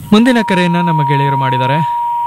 ಮುಂದಿನ ಕರೆಯನ್ನ ನಮ್ಮ ಗೆಳೆಯರು ಮಾಡಿದ್ದಾರೆ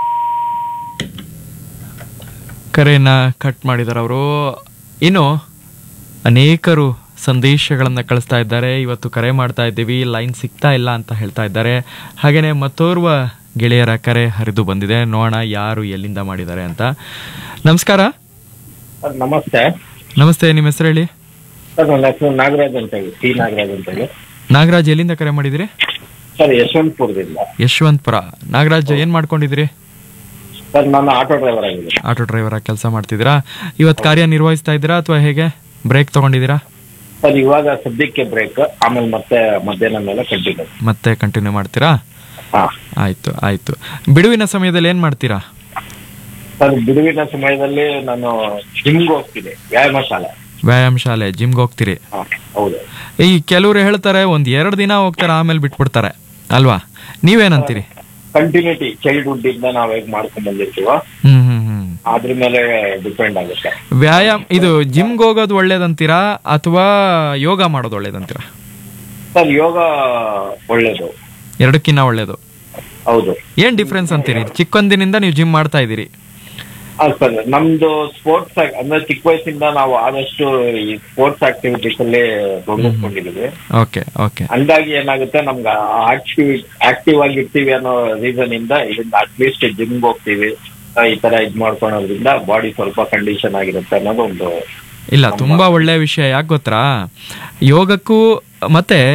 ಕರೆಯನ್ನ ಕಟ್ ಮಾಡಿದ್ದಾರೆ ಅವರು ಇನ್ನು ಅನೇಕರು ಸಂದೇಶಗಳನ್ನು ಕಳಿಸ್ತಾ ಇದ್ದಾರೆ ಇವತ್ತು ಕರೆ ಮಾಡ್ತಾ ಇದ್ದೀವಿ ಲೈನ್ ಸಿಗ್ತಾ ಇಲ್ಲ ಅಂತ ಹೇಳ್ತಾ ಇದ್ದಾರೆ ಹಾಗೆಯೇ ಮತ್ತೋರ್ವ ಗೆಳೆಯರ ಕರೆ ಹರಿದು ಬಂದಿದೆ ನೋಡೋಣ ಯಾರು ಎಲ್ಲಿಂದ ಮಾಡಿದ್ದಾರೆ ಅಂತ ನಮಸ್ಕಾರ ಸರ್ ನಮಸ್ತೆ ನಮಸ್ತೆ ನಿಮ್ಮ ಹೆಸರು ಹೇಳಿ ಸರ್ ನನ್ನ ಹೆಸರು ನಾಗರಾಜ್ ಅಂತ ಹೇಳಿ ಟಿ ನಾಗರಾಜ್ ಅಂತ ಹೇಳಿ ನಾಗರಾಜ್ ಎಲ್ಲಿಂದ ಕರೆ ಮಾಡಿದಿರಿ ಸರ್ ಯಶವಂತಪುರದಿಂದ ಯಶವಂತಪುರ ನಾಗರಾಜ್ ಏನು ಮಾಡ್ಕೊಂಡಿದ್ದೀರಿ ಸರ್ ನಾನು ಆಟೋ ಡ್ರೈವರ್ ಆಗಿದ್ದೀನಿ ಆಟೋ ಡ್ರೈವರ್ ಆಗಿ ಕೆಲಸ ಮಾಡ್ತಿದ್ದೀರಾ ಇವತ್ತು ಕಾರ್ಯ ನಿರ್ವಹಿಸ್ತಾ ಇದ್ದೀರಾ ಅಥವಾ ಹೇಗೆ ಬ್ರೇಕ್ ತಗೊಂಡಿದ್ದೀರಾ ಸರ್ ಇವಾಗ ಸದ್ಯಕ್ಕೆ ಬ್ರೇಕ್ ಆಮೇಲೆ ಮತ್ತೆ ಮಧ್ಯಾಹ್ನ ಮೇಲೆ ಕಂಟಿನ್ಯೂ ಮತ್ತೆ ಕಂಟಿನ್ಯೂ ಮಾಡ್ತೀರಾ ಹಾ ಆಯ್ತು ಆಯ್ತು ಬಿಡುವಿನ ಸಮಯದಲ್ಲಿ ಏನು ಮಾಡ್ತೀರಾ ಸರ್ ಬಿಡುವಿನ ಸಮಯದಲ್ಲಿ ನಾನು ಜಿಮ್ಗೆ ಹೋಗ್ತೀನಿ ವ್ಯಾಯಾಮ ಶಾಲೆ ವ್ಯಾಯಾಮ ಶಾಲೆ ಜಿಮ್ಗೆ ಹೋಗ್ತೀರಿ ಹಾ ಹೌದು ಈ ಕೆಲವ್ರು ಹೇಳ್ತಾರೆ ಒಂದ್ ಎರಡು ದಿನ ಹೋಗ್ತಾರೆ ಆಮೇಲೆ ಬಿಟ್ಬಿಡ್ತಾರೆ ಅಲ್ವಾ ನೀವೇನಂತೀರಿ ಕಂಟಿನ್ಯೂಟಿ ಚೈಲ್ಡ್ಹುಡ್ ಇಂದ ನಾವ್ ಹೇಗ್ ಮಾಡ್ಕೊಂಡ್ ಬಂದಿರ್ತೀವೋ ಹ್ಮ್ ಹ್ಮ್ ಹ್ಮ್ ಅದ್ರ ಮೇಲೆ ಡಿಪೆಂಡ್ ಆಗುತ್ತೆ ವ್ಯಾಯಾಮ ಇದು ಜಿಮ್ಗೆ ಹೋಗೋದು ಒಳ್ಳೇದಂತೀರಾ ಅಥವಾ ಯೋಗ ಮಾಡೋದು ಒಳ್ಳೇದಂತೀರಾ ಸರ್ ಯೋಗ ಒಳ್ಳೇದು ಎರಡಕ್ಕಿನ್ನ ಒಳ್ಳೇದು ಹೌದು ಏನ್ ಡಿಫ್ರೆನ್ಸ್ ಅಂತೀರಿ ಚಿಕ್ಕಂದಿನಿಂದ ನೀವು ಜಿಮ್ ಮಾಡ್ತಾ ಇದ್ದೀರಿ ಹಾ ಸರ್ ನಮ್ದು ಸ್ಪೋರ್ಟ್ಸ್ ಅಂದ್ರೆ ಚಿಕ್ಕ ವಯಸ್ಸಿಂದ ನಾವು ಆದಷ್ಟು ಈ ಸ್ಪೋರ್ಟ್ಸ್ ಆಕ್ಟಿವಿಟೀಸ್ ಅಲ್ಲಿ ತೊಡಗಿಸ್ಕೊಂಡಿದೀವಿ ಓಕೆ ಓಕೆ ಹಂಗಾಗಿ ಏನಾಗುತ್ತೆ ನಮ್ಗೆ ಆಕ್ಟಿವ್ ಆಕ್ಟಿವ್ ಆಗಿ ಇರ್ತೀವಿ ಅನ್ನೋ ರೀಸನ್ ಇಂದ ಇದರಿಂದ ಅಟ್ಲೀಸ್ಟ್ ಜಿಮ್ಗೆ ಹೋಗ್ತೀವಿ ಆ, ಈ ತರ ಇದ್ ಮಾಡ್ಕೊಳೋದ್ರಿಂದ ಬಾಡಿ ಸ್ವಲ್ಪ ಕಂಡೀಷನ್ ಆಗಿರುತ್ತೆ ಅನ್ನೋದು ಒಂದು ಇಲ್ಲ ತುಂಬಾ ಒಳ್ಳೆಯ ವಿಷಯ ಯಾಕೆ ಗೊತ್ತಾ ಯೋಗಕ್ಕೂ ಮತ್ತೆ